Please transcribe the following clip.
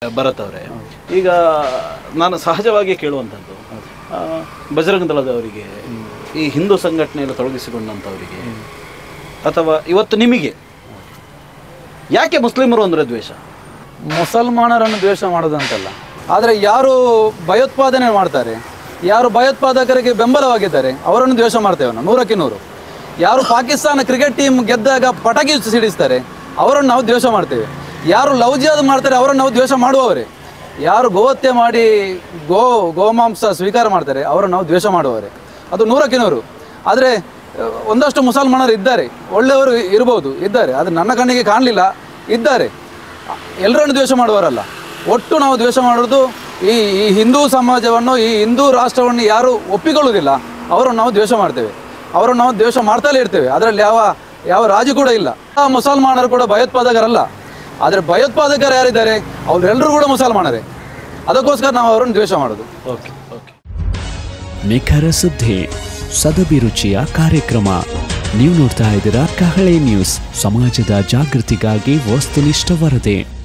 ಭರತ್ ಅವರೇ ಈಗ ನಾನು ಸಹಜವಾಗಿ ಕೇಳುವಂಥದ್ದು ಆ, ಬಜರಂಗ ದಳದವರಿಗೆ ಈ ಹಿಂದೂ ಸಂಘಟನೆಯಲ್ಲಿ ತೊಡಗಿಸಿಕೊಂಡಂಥವರಿಗೆ ಅಥವಾ ಇವತ್ತು ನಿಮಗೆ ಯಾಕೆ ಮುಸ್ಲಿಮರು ಅಂದರೆ ದ್ವೇಷ ಮುಸಲ್ಮಾನರನ್ನು ದ್ವೇಷ ಮಾಡೋದಂತಲ್ಲ ಆದರೆ ಯಾರು ಭಯೋತ್ಪಾದನೆ ಮಾಡ್ತಾರೆ ಯಾರು ಭಯೋತ್ಪಾದಕರಿಗೆ ಬೆಂಬಲವಾಗಿದ್ದಾರೆ ಅವರನ್ನು ದ್ವೇಷ ಮಾಡ್ತೇವೆ ನಾವು ನೂರಕ್ಕೆ ನೂರು ಯಾರು ಪಾಕಿಸ್ತಾನ ಕ್ರಿಕೆಟ್ ಟೀಮ್ ಗೆದ್ದಾಗ ಪಟಾಕಿ ಸಿಡಿಸ್ತಾರೆ ಅವರನ್ನು ನಾವು ದ್ವೇಷ ಮಾಡ್ತೇವೆ ಯಾರು ಲವ್ ಜಿಹಾದ್ ಮಾಡ್ತಾರೆ ಅವರನ್ನು ನಾವು ದ್ವೇಷ ಮಾಡುವವರೇ ಯಾರು ಗೋಹತ್ಯೆ ಮಾಡಿ ಗೋ ಗೋಮಾಂಸ ಸ್ವೀಕಾರ ಮಾಡ್ತಾರೆ ಅವರನ್ನು ನಾವು ದ್ವೇಷ ಮಾಡುವವರೇ ಅದು ನೂರಕ್ಕೆ ನೂರು ಆದರೆ ಅಹ್, ಒಂದಷ್ಟು ಮುಸಲ್ಮಾನರು ಇದ್ದಾರೆ ಒಳ್ಳೆಯವರು ಇರ್ಬೋದು ಇದ್ದಾರೆ ಆದರೆ ನನ್ನ ಕಣ್ಣಿಗೆ ಕಾಣಲಿಲ್ಲ ಇದ್ದಾರೆ ಎಲ್ಲರನ್ನು ದ್ವೇಷ ಮಾಡುವವರಲ್ಲ ಒಟ್ಟು ನಾವು ದ್ವೇಷ ಮಾಡೋದು ಈ ಈ ಹಿಂದೂ ಸಮಾಜವನ್ನು ಈ ಹಿಂದೂ ರಾಷ್ಟ್ರವನ್ನು ಯಾರು ಒಪ್ಪಿಕೊಳ್ಳುವುದಿಲ್ಲ ಅವರನ್ನು ನಾವು ದ್ವೇಷ ಮಾಡ್ತೇವೆ ಅವರನ್ನು ನಾವು ದ್ವೇಷ ಮಾಡ್ತಲೇ ಇರ್ತೇವೆ ಅದರಲ್ಲಿ ಯಾವ ಯಾವ ರಾಜು ಕೂಡ ಇಲ್ಲ ಆ ಮುಸಲ್ಮಾನರು ಕೂಡ ಭಯೋತ್ಪಾದಕರಲ್ಲ ಆದರೆ ಭಯೋತ್ಪಾದಕರು ಯಾರಿದ್ದಾರೆ ಅವರೆಲ್ಲರೂ ಕೂಡ ಮುಸಲ್ಮಾನರೇ ಅದಕ್ಕೋಸ್ಕರ ನಾವು ಅವರನ್ನು ದ್ವೇಷ ಮಾಡೋದು ಓಕೆ ಓಕೆ ನಿಖರ ಸುದ್ದಿ ಸದಭಿರುಚಿಯ ಕಾರ್ಯಕ್ರಮ ನೀವು ನೋಡ್ತಾ ಇದ್ದೀರಾ ಕಹಳೆ ನ್ಯೂಸ್ ಸಮಾಜದ ಜಾಗೃತಿಗಾಗಿ ವಸ್ತುನಿಷ್ಠ ವರದಿ